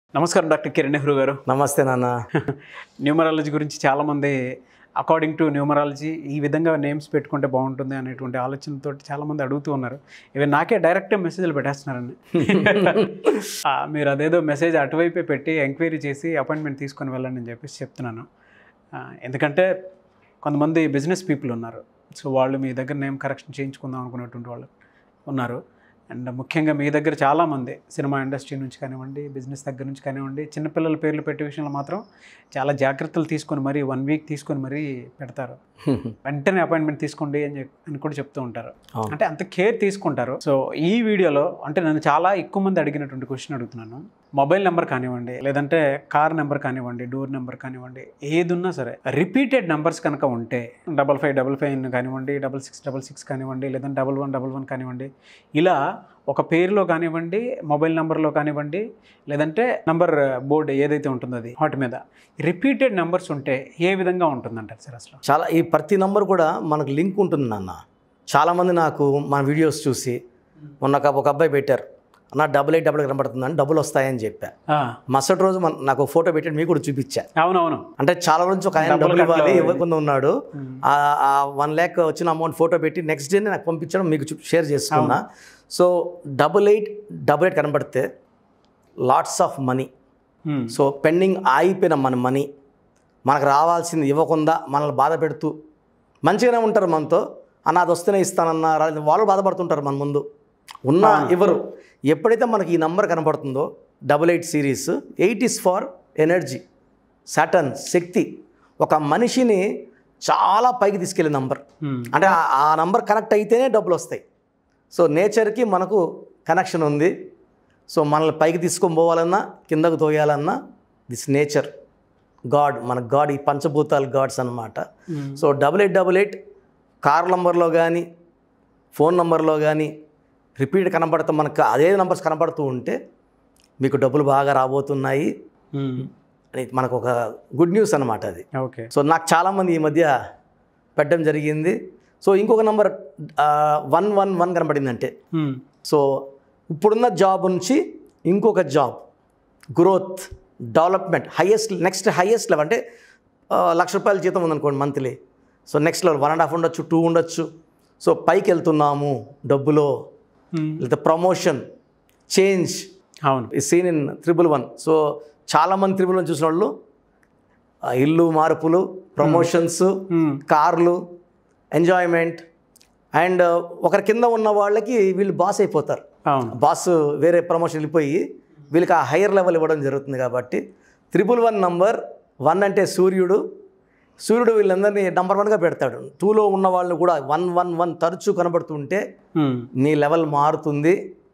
నమస్కారం డాక్టర్ కిరణ్ నెహ్రూ గారు నమస్తే నాన్న న్యూమరాలజీ గురించి చాలామంది అకార్డింగ్ టు న్యూమరాలజీ ఈ విధంగా నేమ్స్ పెట్టుకుంటే బాగుంటుంది అనేటువంటి ఆలోచనతో చాలామంది అడుగుతూ ఉన్నారు ఇవి నాకే డైరెక్ట్ మెసేజ్లు పెట్టేస్తున్నారండి ఆ, మీరు అదేదో మెసేజ్ అటువైపే పెట్టి ఎంక్వైరీ చేసి అపాయింట్మెంట్ తీసుకొని వెళ్ళండి అని చెప్పేసి చెప్తున్నాను ఆ, ఎందుకంటే కొంతమంది బిజినెస్ పీపుల్ ఉన్నారు సో వాళ్ళు మీ దగ్గర నేమ్ కరెక్షన్ చేయించుకుందాం అనుకునేటువంటి వాళ్ళు ఉన్నారు అండ్ ముఖ్యంగా మీ దగ్గర చాలామంది సినిమా ఇండస్ట్రీ నుంచి కానివ్వండి బిజినెస్ దగ్గర నుంచి కానివ్వండి చిన్నపిల్లల పేర్లు పెట్టే విషయంలో మాత్రం చాలా జాగ్రత్తలు తీసుకొని మరీ వన్ వీక్ తీసుకొని మరీ పెడతారు వెంటనే అపాయింట్మెంట్ తీసుకోండి అని చెప్పి అని కూడా చెప్తూ ఉంటారు అవును. అంటే అంత కేర్ తీసుకుంటారు సో ఈ వీడియోలో అంటే నన్ను చాలా ఎక్కువ మంది అడిగినటువంటి క్వశ్చన్ అడుగుతున్నాను మొబైల్ నెంబర్ కానివ్వండి లేదంటే కార్ నెంబర్ కానివ్వండి డోర్ నెంబర్ కానివ్వండి ఏది ఉన్నా సరే రిపీటెడ్ నెంబర్స్ కనుక ఉంటే డబల్ ఫైవ్ డబల్ ఫైవ్ కానివ్వండి డబల్ సిక్స్ డబల్ సిక్స్ కానివ్వండి లేదంటే డబల్ వన్ డబల్ వన్ కానివ్వండి ఇలా ఒక పేరులో కానివ్వండి మొబైల్ నెంబర్లో కానివ్వండి లేదంటే నంబర్ బోర్డు ఏదైతే ఉంటుందో అది వాటి మీద రిపీటెడ్ నెంబర్స్ ఉంటే ఏ విధంగా ఉంటుందంటారు సార్ అసలు చాలా ఈ ప్రతి నంబర్ కూడా మనకు లింక్ ఉంటుంది నాన్న చాలామంది నాకు మన వీడియోస్ చూసి మొన్న ఒక- ఒక అబ్బాయి పెట్టారు అన్న డబుల్ ఎయిట్ డబుల్ కనబడుతుందని డబ్బులు వస్తాయని చెప్పా ఆ, మరుసటి రోజు మన నాకు ఒక ఫోటో పెట్టి మీకు కూడా చూపించా అవునవును అంటే చాలా నుంచి ఒక ఆయన డబ్బులు డబ్బులు ఇవ్వాలి కట్టలేదు. ఇవ్వకుండా ఉన్నాడు ఉమ్. ఆ వన్ ల్యాక్ వచ్చిన అమౌంట్ ఫోటో పెట్టి నెక్స్ట్ డే నాకు పంపించడం మీకు చూ- షేర్ చేసుకున్నా so double eight double eight కనబడితే lots of money um. So pending ఆగిపోయిన మన మనీ మనకు రావాల్సింది ఇవ్వకుండా మనల్ని బాధ పెడుతూ మంచిగానే ఉంటారు మనతో అన్న అది వస్తేనే ఇస్తానన్న రా- వాళ్ళు బాధపడుతుంటారు మన ముందు ఉన్న ఇవ్వరు ఎప్పుడైతే మనకి ఈ నంబర్ కనపడుతుందో double eight series eight is far energy Saturn శక్తి ఒక మనిషిని చాలా పైకి తీసుకెళ్ళే నంబర్ ఉమ్. అంటే ఆ- ఆ నంబర్ కనెక్ట్ అయితేనే డబ్బులు వస్తాయి సో నేచర్కి మనకు కనెక్షన్ ఉంది సో మనల్ని పైకి తీసుకొని పోవాలన్నా కిందకు తోయాలన్నా దిస్ నేచర్ గాడ్ మన గాడ్ ఈ పంచభూతాలు గాడ్స్ అన్నమాట um. So double eight double eight car నంబర్లో కానీ ఫోన్ నంబర్లో కానీ రిపీట్ కనబడుతూ మనకు అదే నంబర్స్ కనబడుతూ ఉంటే మీకు డబ్బులు బాగా రాబోతున్నాయి ఉమ్. అని మనకు ఒక గుడ్ న్యూస్ అన్నమాట అది ఓకే సో నాకు చాలామంది ఈ మధ్య పెట్టడం జరిగింది సో ఇంకొక నంబర్ వన్ వన్ వన్ కనబడిందంటే ఉమ్. సో ఇప్పుడున్న జాబ్ నుంచి ఇంకొక job growth development highest next highest level అంటే ఆ, లక్ష రూపాయల జీతం ఉందనుకోండి monthly so next level one and half ఉండొచ్చు టూ ఉండొచ్చు సో పైకి వెళ్తున్నాము డబ్బులో ఉమ్. లేదా ప్రమోషన్ చేంజ్ అవును ఈ scene in triple one so చాలామంది త్రిబుల్ వన్ చూసిన వాళ్ళు ఆ, ఇల్లు మార్పులు ప్రమోషన్స్ ఉమ్. కార్లు ఎంజాయ్మెంట్ అండ్ ఒకరి కింద ఉన్న వాళ్ళకి వీళ్ళు బాస్ అయిపోతారు అవును బాస్ వేరే ప్రమోషన్ వెళ్ళిపోయి వీళ్ళకి ఆ హైయర్ లెవెల్ ఇవ్వడం జరుగుతుంది కాబట్టి త్రిబుల్ వన్ నంబర్ వన్ అంటే సూర్యుడు సూర్యుడు వీళ్ళందరినీ నంబర్ వన్గా పెడతాడు టూలో ఉన్న వాళ్ళు కూడా వన్ వన్ వన్ తరచూ కనబడుతుంటే ఉమ్. నీ లెవెల్ మారుతుంది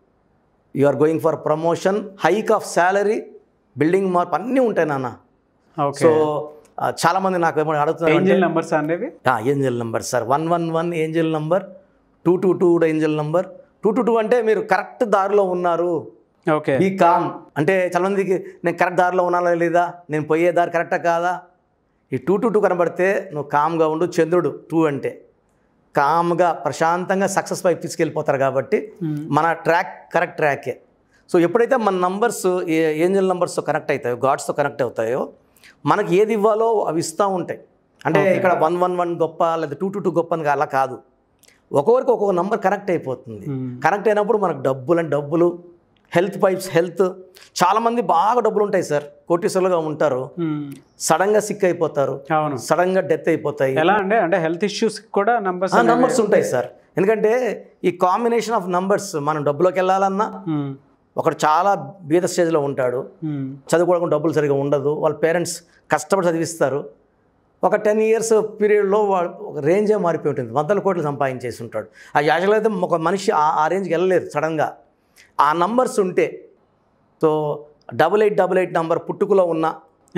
you are going for promotion hike of salary building మార్పు అన్నీ ఉంటాయి నాన్న ఓకే సో ఆ, చాలామంది నాకు ఏమైనా అడుగుతున్నారు అంటే ఏంజిల్ నెంబర్స్ అనేవి angel number sir one one one angel number two two two కూడా angel number two two two అంటే మీరు కరెక్ట్ దారిలో ఉన్నారు ఓకే ఈ కామ్ అంటే చాలామందికి నేను కరెక్ట్ దారిలో ఉన్నానా లేదా నేను పోయే దారి కరెక్టా కాదా ఈ టూ టూ టూ కనబడితే నువ్వు కామ్గా ఉండు చంద్రుడు టూ అంటే కామ్గా ప్రశాంతంగా సక్సెస్ వైపు తీసుకెళ్ళిపోతారు కాబట్టి ఉమ్. మన ట్రాక్ కరెక్ట్ ట్రాకే సో ఎప్పుడైతే మన నంబర్స్ ఏంజల్ నంబర్స్తో కనెక్ట్ అవుతాయో గాడ్స్తో కనెక్ట్ అవుతాయో మనకి ఏది ఇవ్వాలో అవి ఇస్తూ ఉంటాయి అంటే ఇక్కడ వన్ వన్ వన్ గొప్ప లేదా టూ టూ టూ గొప్ప అని అలా కాదు ఒక్కొక్కరికి ఒక్కొక్క నంబర్ కనెక్ట్ అయిపోతుంది ఉమ్. కనెక్ట్ అయినప్పుడు మనకు డబ్బులు అంటే డబ్బులు హెల్త్ పైప్స్ హెల్త్ చాలామంది బాగా డబ్బులు ఉంటాయి సార్ కోటీశ్వరులుగా ఉంటారు ఉమ్. సడన్గా సిక్ అయిపోతారు అవును సడన్గా డెత్ అయిపోతాయి ఎలా అంటే అంటే హెల్త్ ఇష్యూస్ కూడా నంబర్స్ నంబర్స్ ఉంటాయి సార్ ఎందుకంటే ఈ కాంబినేషన్ ఆఫ్ నంబర్స్ మనం డబ్బులోకి వెళ్ళాలన్నా ఒకడు చాలా బీద స్టేజ్లో ఉంటాడు చదువుకోవడానికి డబ్బులు సరిగా ఉండదు వాళ్ళ పేరెంట్స్ కష్టపడి చదివిస్తారు ఒక టెన్ ఇయర్స్ పీరియడ్లో వాడు ఒక రేంజే మారిపోయి ఉంటుంది వందల కోట్లు సంపాదించేసి ఉంటాడు ఆ యాజకులు అయితే ఒక మనిషి ఆ ఆ రేంజ్కి వెళ్ళలేరు సడన్గా ఆ నంబర్స్ ఉంటే so double eight double eight number పుట్టుకలో ఉన్న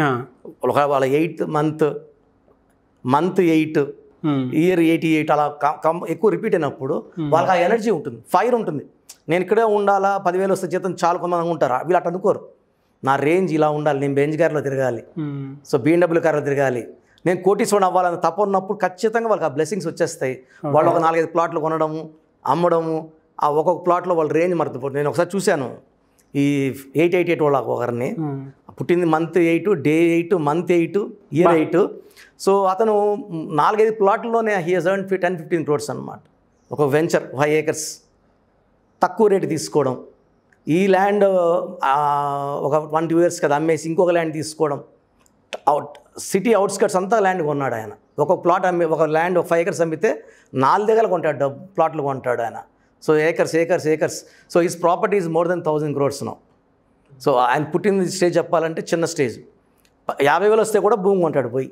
ఒక వాళ్ళ eighth month month eight year eighty eight అలా కం- కం- ఎక్కువ రిపీట్ అయినప్పుడు వాళ్ళకి ఆ ఎనర్జీ ఉంటుంది ఫైర్ ఉంటుంది నేను ఇక్కడే ఉండాలా పదివేలు వస్తే జీతం చాలా కొంతమంది అనుకుంటారు వీళ్ళు అట్లా అనుకోరు నా రేంజ్ ఇలా ఉండాలి నేను బెంజ్ గారిలో తిరగాలి సో బీఎండబ్ల్యూ కార్లో తిరగాలి నేను కోటీశ్వరుడు అవ్వాలని తప్ప ఉన్నప్పుడు ఖచ్చితంగా వాళ్ళకి ఆ బ్లెస్సింగ్స్ వచ్చేస్తాయి వాళ్ళు ఒక నాలుగైదు ప్లాట్లు కొనడము అమ్మడము ఆ ఒక్కొక్క ప్లాట్లో వాళ్ళ రేంజ్ మర్చిపోతుంది నేను ఒకసారి చూశాను ఈ ఎయిట్ ఎయిట్ ఎయిట్ వాళ్ళ ఒకరిని పుట్టింది month eight day eight month eight year eight so అతను నాలుగైదు ప్లాట్లోనే he he's earn ten fifteen crores అనమాట ఒక వెంచర్ ఫైవ్ ఏకర్స్ తక్కువ రేటు తీసుకోవడం ఈ ల్యాండ్ ఆ, ఒక వన్ టూ ఇయర్స్ కదా అమ్మేసి ఇంకొక ల్యాండ్ తీసుకోవడం అవుట్ సిటీ అవుట్స్కట్స్ అంతా ల్యాండ్ కొన్నాడు ఆయన ఒక ప్లాట్ అమ్మి ఒక ల్యాండ్ ఒక ఫైవ్ ఏకర్స్ అమ్మితే నాలుగు దగ్గర కొంటాడు డబ్బు ప్లాట్లు కొంటాడు ఆయన so acres acres acres so his property is more than thousand crores no so ఆయన పుట్టిన స్టేజ్ చెప్పాలంటే చిన్న స్టేజ్ యాభై వేలు వస్తే కూడా భూమి కొంటాడు పోయి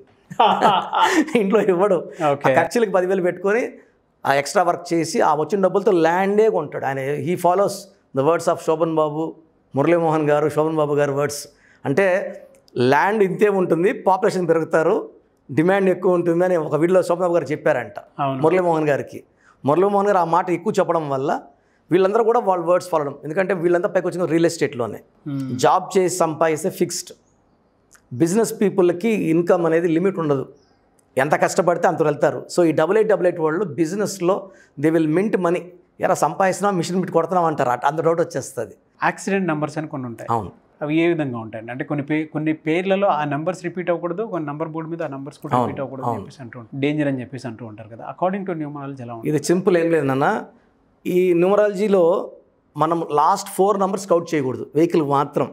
ఇంట్లో ఇవ్వడు ఓకే ఆ ఖర్చులకు పదివేలు పెట్టుకొని ఆ ఎక్స్ట్రా వర్క్ చేసి ఆ వచ్చిన డబ్బులతో ల్యాండే కొంటాడు ఆయన he follows the words of Sobhan Babu Murali Mohan గారు శోభన్ బాబు గారు వర్డ్స్ అంటే ల్యాండ్ ఇంతే ఉంటుంది పాపులేషన్ పెరుగుతారు డిమాండ్ ఎక్కువ ఉంటుంది అని ఒక వీడియోలో శోభన్ బాబు గారు చెప్పారంట అవును మురళీమోహన్ గారికి మురళీమోహన్ గారు ఆ మాట ఎక్కువ చెప్పడం వల్ల వీళ్ళందరూ కూడా వాళ్ళ వర్డ్స్ ఫాలో ఎందుకంటే వీళ్ళంతా పైకి వచ్చిన రియల్ ఎస్టేట్లోనే Hmm. జాబ్ చేసి సంపాదిస్తే ఫిక్స్డ్ బిజినెస్ పీపుల్కి ఇన్కమ్ అనేది లిమిట్ ఉండదు ఎంత కష్టపడితే అంత వెళ్తారు సో ఈ డబుల్ ఎయిట్ డబుల్ ఎయిట్ వాళ్ళు బిజినెస్లో దే విల్ మింట్ మనీ ఎరా సంపాదిస్తున్నాం మిషన్ పెట్టి కొడుతున్నాం అంటారు అట్- అంత డౌట్ వచ్చేస్తుంది యాక్సిడెంట్ నెంబర్స్ అని కొన్ని ఉంటాయి అవును అవి ఏ విధంగా ఉంటాయండి అంటే కొన్ని పే కొన్ని పేర్లలో ఆ నెంబర్స్ రిపీట్ అవ్వకూడదు కొన్ని నెంబర్ బోర్డు మీద ఆ నెంబర్స్ కూడా రిపీట్ అవ్వకూడదు అని చెప్పేసి అంటూ ఉంటారు డేంజర్ అని చెప్పేసి అంటూ ఉంటారు కదా అకార్డింగ్ టు న్యూమరాలజీ ఎలా ఉంటుంది ఇది సింపుల్ ఏం లేదు నాన్న ఈ న్యూమరాలజీలో మనం లాస్ట్ ఫోర్ నెంబర్స్ కౌట్ చేయకూడదు వెహికల్ మాత్రం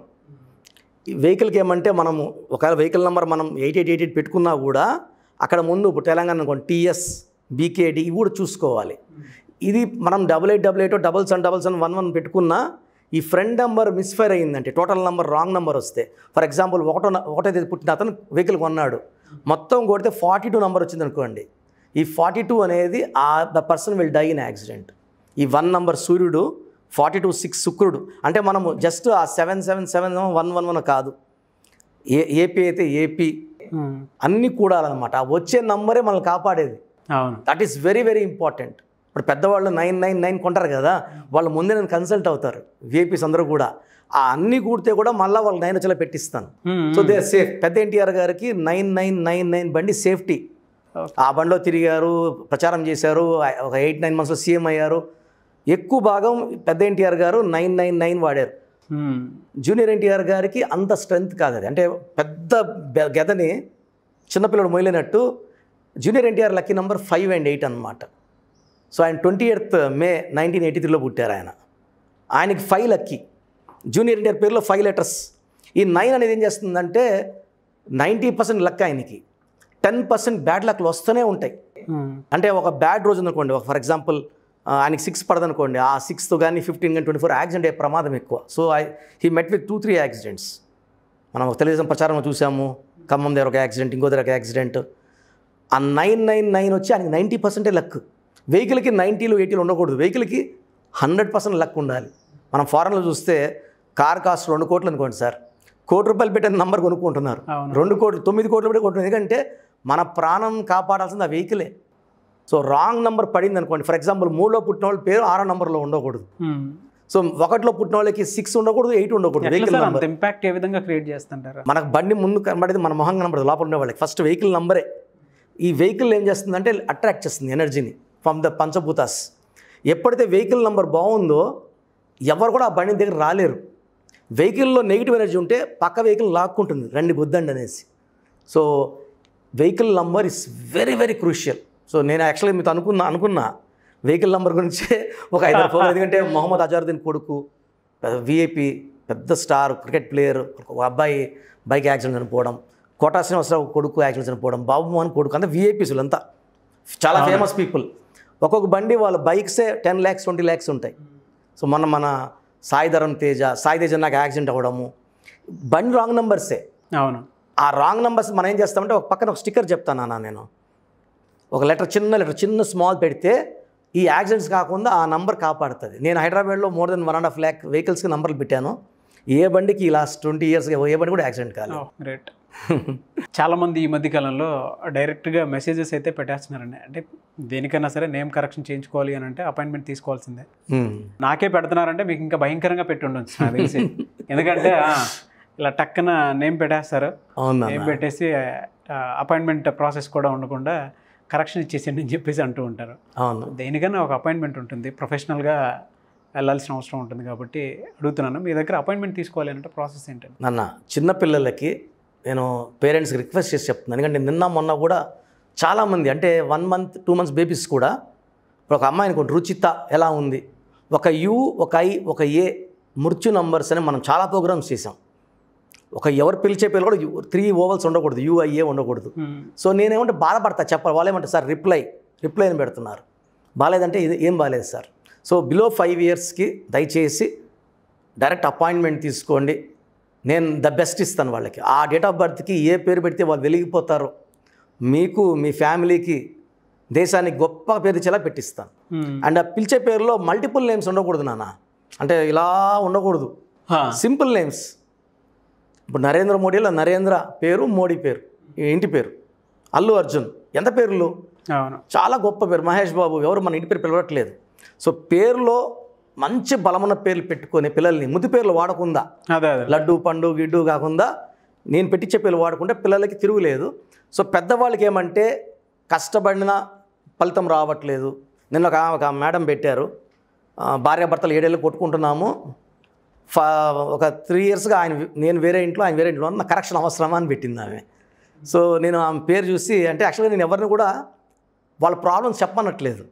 ఈ వెహికల్కి ఏమంటే మనము ఒకవేళ వెహికల్ నెంబర్ మనం ఎయిట్ ఎయిట్ ఎయిట్ ఎయిట్ పెట్టుకున్నా కూడా అక్కడ ముందు ఇప్పుడు తెలంగాణ అనుకోండి టీఎస్ బీకేడి ఇవి కూడా చూసుకోవాలి ఇది మనం double eight double eight double seven double seven one one పెట్టుకున్నా ఈ ఫ్రంట్ నెంబర్ మిస్ఫైర్ అయ్యిందంటే టోటల్ నెంబర్ రాంగ్ నెంబర్ వస్తే ఫర్ ఎగ్జాంపుల్ ఒకటో న- ఒకటో తేదీ పుట్టిన అతను వెహికల్ కొన్నాడు మొత్తం కొడితే ఫార్టీ టూ నెంబర్ వచ్చింది అనుకోండి ఈ ఫార్టీ టూ అనేది ఆ the person will die in accident ఈ వన్ నంబర్ సూర్యుడు ఫార్టీ టూ సిక్స్ శుక్రుడు అంటే మనము జస్ట్ ఆ seven seven seven one one one కాదు ఏ ఏపీ అయితే ఏపీ Hmm. అన్నీ కూడాలన్నమాట ఆ వచ్చే నంబరే మనల్ని కాపాడేది అవును that is very very important ఇప్పుడు పెద్దవాళ్ళు నైన్ నైన్ నైన్ కొంటారు కదా వాళ్ళు ముందే నేను కన్సల్ట్ అవుతారు విఐపీస్ అందరూ కూడా ఆ అన్నీ కూడితే కూడా మళ్ళీ వాళ్ళు నైన్ వచ్చేలా పెట్టిస్తాను Hmm. సో దే సేఫ్ పెద్ద ఎన్టీఆర్ గారికి నైన్ నైన్ నైన్ నైన్ బండి సేఫ్టీ Okay. ఆ బండిలో తిరిగారు ప్రచారం చేశారు ఆ- ఒక ఎయిట్ నైన్ మంత్స్లో సీఎం అయ్యారు ఎక్కువ భాగం పెద్ద ఎన్టీఆర్ గారు నైన్ నైన్ నైన్ వాడారు Hmm. జూనియర్ ఎన్టీఆర్ గారికి అంత స్ట్రెంగ్త్ కాదు అది అంటే పెద్ద బె- గెదని చిన్నపిల్లడు మొయలేనట్టు junior NTR lucky number five and eight అనమాట సో ఆయన twenty eighth May nineteen eighty త్రీలో పుట్టారు ఆయన ఆయనకి ఫైవ్ లక్కీ జూనియర్ ఎన్టీఆర్ పేరులో ఫైవ్ లెటర్స్ ఈ నైన్ అనేది ఏం చేస్తుందంటే నైంటీ పర్సెంట్ లక్ ఆయనకి టెన్ పర్సెంట్ బ్యాడ్ లక్లు వస్తూనే ఉంటాయి Hmm. అంటే ఒక బ్యాడ్ రోజు ఉందనుకోండి ఒక ఫర్ ఎగ్జాంపుల్ ఆయనకి సిక్స్ పడదనుకోండి ఆ సిక్స్త్ కానీ ఫిఫ్టీన్ కానీ ట్వంటీ ఫోర్ యాక్సిడెంట్ అయ్యే ప్రమాదం ఎక్కువ so I he met with two three accidents మనం ఒక తెలుగుదేశం ప్రచారంలో చూసాము ఖమ్మం దగ్గర ఒక యాక్సిడెంట్ ఇంకో దగ్గర ఒక యాక్సిడెంట్ ఆ నైన్ నైన్ నైన్ వచ్చి ఆయనకి నైంటీ పర్సెంటే లక్ వెహికల్కి నైంటీలు ఎయిటీలు ఉండకూడదు వెహికల్కి హండ్రెడ్ పర్సెంట్ లక్ ఉండాలి మనం ఫారెన్లో చూస్తే కార్ కాస్ట్ రెండు కోట్లు అనుకోండి సార్ కోటి రూపాయలు పెట్టిన నంబర్ కొనుక్కుంటున్నారు అవును. రెండు కోట్లు తొమ్మిది కోట్లు పెట్టి కొంటున్నారు ఎందుకంటే మన ప్రాణం కాపాడాల్సింది ఆ వెహికలే సో రాంగ్ నెంబర్ పడింది అనుకోండి ఫర్ ఎగ్జాంపుల్ మూడులో పుట్టిన వాళ్ళ పేరు ఆరో నెంబర్లో ఉండకూడదు Hmm. సో ఒకటిలో పుట్టిన వాళ్ళకి సిక్స్ ఉండకూడదు ఎయిట్ ఉండకూడదు ఎట్లా వెహికల్ సార్ నెంబర్ అంత ఇంపాక్ట్ ఏ విధంగా క్రియేట్ చేస్తుంటారు మనకు బండి ముందు కనబడేది మన మొహం కనబడదు లోపల ఉండే వాళ్ళకి ఫస్ట్ వెహికల్ నంబరే ఈ వెహికల్ ఏం చేస్తుందంటే అట్రాక్ట్ చేస్తుంది ఎనర్జీని ఫ్రమ్ ద పంచభూతాస్ ఎప్పుడైతే వెహికల్ నంబర్ బాగుందో ఎవరు కూడా ఆ బండి దగ్గర రాలేరు వెహికల్లో నెగిటివ్ ఎనర్జీ ఉంటే పక్క వెహికల్ లాక్కుంటుంది రండి గుద్దండి అనేసి so vehicle number is very very crucial so నేను యాక్చువల్గా మీతో అనుకున్నా అనుకున్నా వెహికల్ నంబర్ గురించి ఒక ఐదు ఫోన్ ఎందుకంటే మొహమ్మద్ అజారుద్దీన్ కొడుకు విఐపి పెద్ద స్టార్ క్రికెట్ ప్లేయర్ ఒక అబ్బాయి బైక్ యాక్సిడెంట్ చనిపోవడం కోటా శ్రీనివాసరావు కొడుకు యాక్సిడెంట్ చనిపోవడం బాబు మోహన్ కొడుకు అంతా విఐపీస్ వీళ్ళంతా చాలా ఫేమస్ పీపుల్ ఒక్కొక్క బండి వాళ్ళ బైక్సే టెన్ ల్యాక్స్ ట్వంటీ ల్యాక్స్ ఉంటాయి సో మొన్న మన సాయి ధరమ్ తేజ సాయి తేజ నాకు యాక్సిడెంట్ అవ్వడము బండి రాంగ్ నెంబర్సే అవును ఆ రాంగ్ నెంబర్స్ మనం ఏం చేస్తామంటే ఒక పక్కన ఒక స్టిక్కర్ చెప్తాను అన్న నేను ఒక లెటర్ చిన్న లెటర్ చిన్న స్మాల్ పెడితే ఈ యాక్సిడెంట్స్ కాకుండా ఆ నంబర్ కాపాడుతుంది నేను హైదరాబాద్లో more than one and half lakh వెహికల్స్కి నంబర్లు పెట్టాను ఏ బండికి లాస్ట్ ట్వంటీ ఇయర్స్గా ఏ బండి కూడా యాక్సిడెంట్ కాలేదు గ్రేట్ చాలా మంది ఈ మధ్య కాలంలో డైరెక్ట్గా మెసేజెస్ అయితే పెట్టేస్తున్నారండి అంటే దేనికైనా సరే నేమ్ కరెక్షన్ చేయించుకోవాలి అని అంటే అపాయింట్మెంట్ తీసుకోవాల్సిందే Hmm. నాకే పెడుతున్నారంటే మీకు ఇంకా భయంకరంగా పెట్టి ఉండొచ్చు నాకు తెలిసి ఎందుకంటే ఆ, ఇలా టక్కన నేమ్ పెట్టేస్తారు అవునా నేమ్ పెట్టేసి అపాయింట్మెంట్ ప్రాసెస్ కూడా ఉండకుండా కరెక్షన్ ఇచ్చేసేయండి అని చెప్పేసి అంటూ ఉంటారు అవును దేనికైనా ఒక అపాయింట్మెంట్ ఉంటుంది ప్రొఫెషనల్గా వెళ్ళాల్సిన అవసరం ఉంటుంది కాబట్టి అడుగుతున్నాను మీ దగ్గర అపాయింట్మెంట్ తీసుకోవాలి అంటే ప్రాసెస్ ఏంటండి నాన్న చిన్నపిల్లలకి నేను పేరెంట్స్కి రిక్వెస్ట్ చేసి చెప్తున్నాను ఎందుకంటే నిన్న మొన్న కూడా చాలామంది అంటే one month two months babies కూడా ఇప్పుడు ఒక అమ్మాయిని కొన్ని రుచిత ఎలా ఉంది ఒక యు ఒక ఐ ఒక ఏ మృత్యు నంబర్స్ అని మనం చాలా ప్రోగ్రామ్స్ చేసాం ఒక ఎవరు పిలిచే పేరు కూడా త్రీ ఓవల్స్ ఉండకూడదు యుఐఏ ఉండకూడదు సో నేనేమంటే బాధపడతా చెప్పాలి వాళ్ళు ఏమంటే సార్ రిప్లై రిప్లై అని పెడుతున్నారు బాగాలేదంటే ఇది ఏం బాగాలేదు సార్ సో బిలో ఫైవ్ ఇయర్స్కి దయచేసి డైరెక్ట్ అపాయింట్మెంట్ తీసుకోండి నేను ద బెస్ట్ ఇస్తాను వాళ్ళకి ఆ డేట్ ఆఫ్ బర్త్కి ఏ పేరు పెడితే వాళ్ళు వెలిగిపోతారో మీకు మీ ఫ్యామిలీకి దేశానికి గొప్ప పేరు ఇచ్చేలా పెట్టిస్తాను అండ్ ఆ పిలిచే పేరులో మల్టిపుల్ నేమ్స్ ఉండకూడదు నాన్న అంటే ఇలా ఉండకూడదు సింపుల్ నేమ్స్ ఇప్పుడు నరేంద్ర మోడీలో నరేంద్ర పేరు మోడీ పేరు ఈ ఇంటి పేరు అల్లు అర్జున్ ఎంత పేర్లు అవును చాలా గొప్ప పేరు మహేష్ బాబు ఎవరు మన ఇంటి పేరు పిలవట్లేదు సో పేరులో మంచి బలమున్న పేర్లు పెట్టుకొని పిల్లల్ని ముద్దు పేర్లు వాడకుండా అదే అదే లడ్డు పండు గిడ్డు కాకుండా నేను పెట్టించే పేర్లు వాడుకుంటే పిల్లలకి తిరుగులేదు సో పెద్దవాళ్ళకి ఏమంటే కష్టపడిన ఫలితం రావట్లేదు నిన్న ఒక ఒక మేడం పెట్టారు ఆ, భార్యాభర్తలు ఏడేళ్ళు కొట్టుకుంటున్నాము ఫా ఒక త్రీ ఇయర్స్గా ఆయన నేను వేరే ఇంట్లో ఆయన వేరే ఇంట్లో ఉన్న కరెక్షన్ అవసరమా అని పెట్టింది ఆమె సో నేను ఆమె పేరు చూసి అంటే యాక్చువల్గా నేను ఎవరిని కూడా వాళ్ళ ప్రాబ్లమ్స్ చెప్పనట్లేదు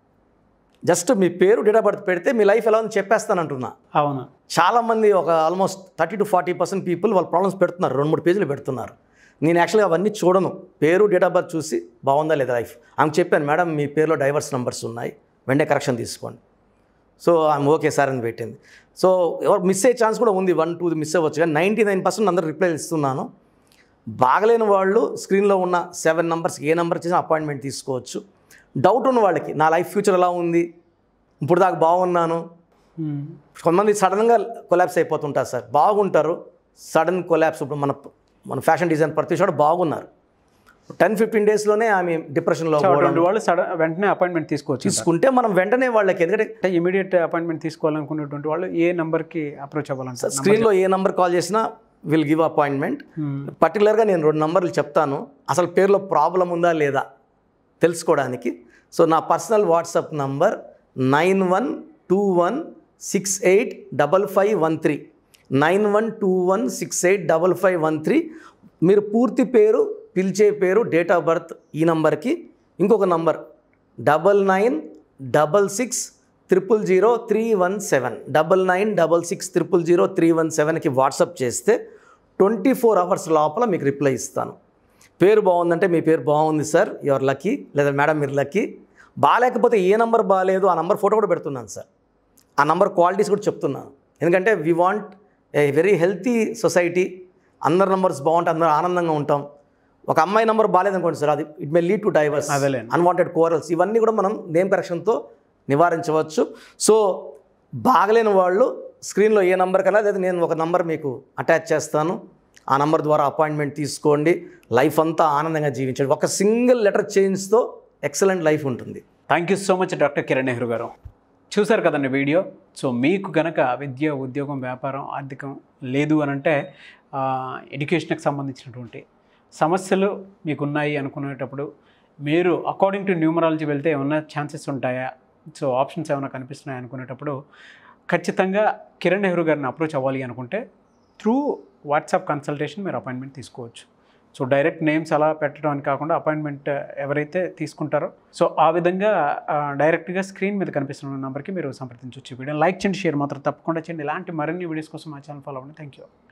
జస్ట్ మీ పేరు డేట్ ఆఫ్ బర్త్ పెడితే మీ లైఫ్ ఎలా ఉందో చెప్పేస్తానంటున్నా అవును చాలామంది ఒక almost thirty to forty percent people వాళ్ళ ప్రాబ్లమ్స్ పెడుతున్నారు రెండు మూడు పేజీలు పెడుతున్నారు నేను యాక్చువల్గా అవన్నీ చూడను పేరు డేట్ ఆఫ్ బర్త్ చూసి బాగుందా లేదా లైఫ్ ఆమె చెప్పాను మేడం మీ పేరులో డైవర్స్ నెంబర్స్ ఉన్నాయి వెంటనే కరెక్షన్ తీసుకోండి సో ఆమె ఓకే సార్ అని పెట్టింది సో ఎవరు మిస్ అయ్యే ఛాన్స్ కూడా ఉంది వన్ టూ మిస్ అవ్వచ్చు కానీ నైంటీ నైన్ పర్సెంట్ అందరూ రిప్లై ఇస్తున్నాను బాగలేని వాళ్ళు స్క్రీన్లో ఉన్న సెవెన్ నెంబర్స్ ఏ నెంబర్ చేసినా అపాయింట్మెంట్ తీసుకోవచ్చు డౌట్ ఉన్న వాళ్ళకి నా లైఫ్ ఫ్యూచర్ ఎలా ఉంది ఇప్పుడు దాకా బాగున్నాను ఉమ్. కొంతమంది సడన్గా కొలాప్స్ అయిపోతుంటారు సార్ బాగుంటారు సడన్ కొలాప్స్ ఇప్పుడు మన మన ఫ్యాషన్ డిజైన్ ప్రతి చోట బాగున్నారు టెన్ ఫిఫ్టీన్ డేస్లోనే ఆమె డిప్రెషన్లో సో అటువంటి వాళ్ళు సడన్ వెంటనే అపాయింట్మెంట్ తీసుకోవచ్చు తీసుకుంటే మనం వెంటనే వాళ్ళకి ఎందుకంటే అంటే ఇమీడియట్ అపాయింట్మెంట్ తీసుకోవాలనుకునేటువంటి వాళ్ళు ఏ నెంబర్కి అప్రోచ్ అవ్వాలంటారు స్క్రీన్లో ఏ నెంబర్ కాల్ చేసినా విల్ గివ్ అపాయింట్మెంట్ పర్టికులర్గా నేను రెండు నంబర్లు చెప్తాను అసలు పేరులో ప్రాబ్లం ఉందా లేదా తెలుసుకోవడానికి సో నా personal WhatsApp number nine one two one six eight double five one three nine one two one six eight double five one three మీరు పూర్తి పేరు పిలిచే పేరు డేట్ ఆఫ్ బర్త్ ఈ నంబర్కి ఇంకొక number double nine double six triple zero three one seven double nine double six triple zero three one సెవెన్కి WhatsApp చేస్తే ట్వంటీ ఫోర్ అవర్స్ లోపల మీకు రిప్లై ఇస్తాను పేరు బాగుందంటే మీ పేరు బాగుంది సార్ యువర్ లక్కీ లేదా మేడం మీరు లక్కీ బాగాలేకపోతే ఏ నంబర్ బాగాలేదు ఆ నంబర్ ఫోటో కూడా పెడుతున్నాను సార్ ఆ నంబర్ క్వాలిటీస్ కూడా చెప్తున్నాను ఎందుకంటే we want a very healthy society అందరి నంబర్స్ బాగుంటే అందరూ ఆనందంగా ఉంటాం ఒక అమ్మాయి నంబర్ బాగాలేదనుకోండి సార్ అది it may lead to divorce అదేలేండి. అన్వాంటెడ్ కోరల్స్ ఇవన్నీ కూడా మనం నేమ్ కరెక్షన్తో నివారించవచ్చు సో బాగలేని వాళ్ళు స్క్రీన్లో ఏ నంబర్ కన్నా లేదా నేను ఒక నంబర్ మీకు అటాచ్ చేస్తాను ఆ నంబర్ ద్వారా అపాయింట్మెంట్ తీసుకోండి లైఫ్ అంతా ఆనందంగా జీవించండి ఒక సింగిల్ లెటర్ చేంజ్తో ఎక్సలెంట్ లైఫ్ ఉంటుంది thank you so much doctor Kiran Nehru గారు చూశారు కదండి వీడియో సో మీకు గనక విద్య ఉద్యోగం వ్యాపారం ఆర్థికం లేదు అని అంటే ఆ, ఎడ్యుకేషన్కి సంబంధించినటువంటి సమస్యలు మీకున్నాయి అనుకునేటప్పుడు మీరు అకార్డింగ్ టు న్యూమరాలజీ వెళ్తే ఏమన్నా ఛాన్సెస్ ఉంటాయా సో ఆప్షన్స్ ఏమైనా కనిపిస్తున్నాయి అనుకునేటప్పుడు ఖచ్చితంగా కిరణ్ నెహ్రూ గారిని అప్రోచ్ అవ్వాలి అనుకుంటే త్రూ వాట్సాప్ కన్సల్టేషన్ మీరు అపాయింట్మెంట్ తీసుకోవచ్చు సో డైరెక్ట్ నేమ్స్ అలా పెట్టడం అని కాకుండా అపాయింట్మెంట్ ఎవరైతే తీసుకుంటారో సో ఆ విధంగా ఆ, డైరెక్ట్గా స్క్రీన్ మీద కనిపిస్తున్న నెంబర్కి మీరు సంప్రదించవచ్చు ఈ వీడియో లైక్ చేయండి షేర్ మాత్రం తప్పకుండా చేయండి ఇలాంటి మరిన్ని వీడియోస్ కోసం మా ఛానల్ ఫాలో అవ్వండి థ్యాంక్ యూ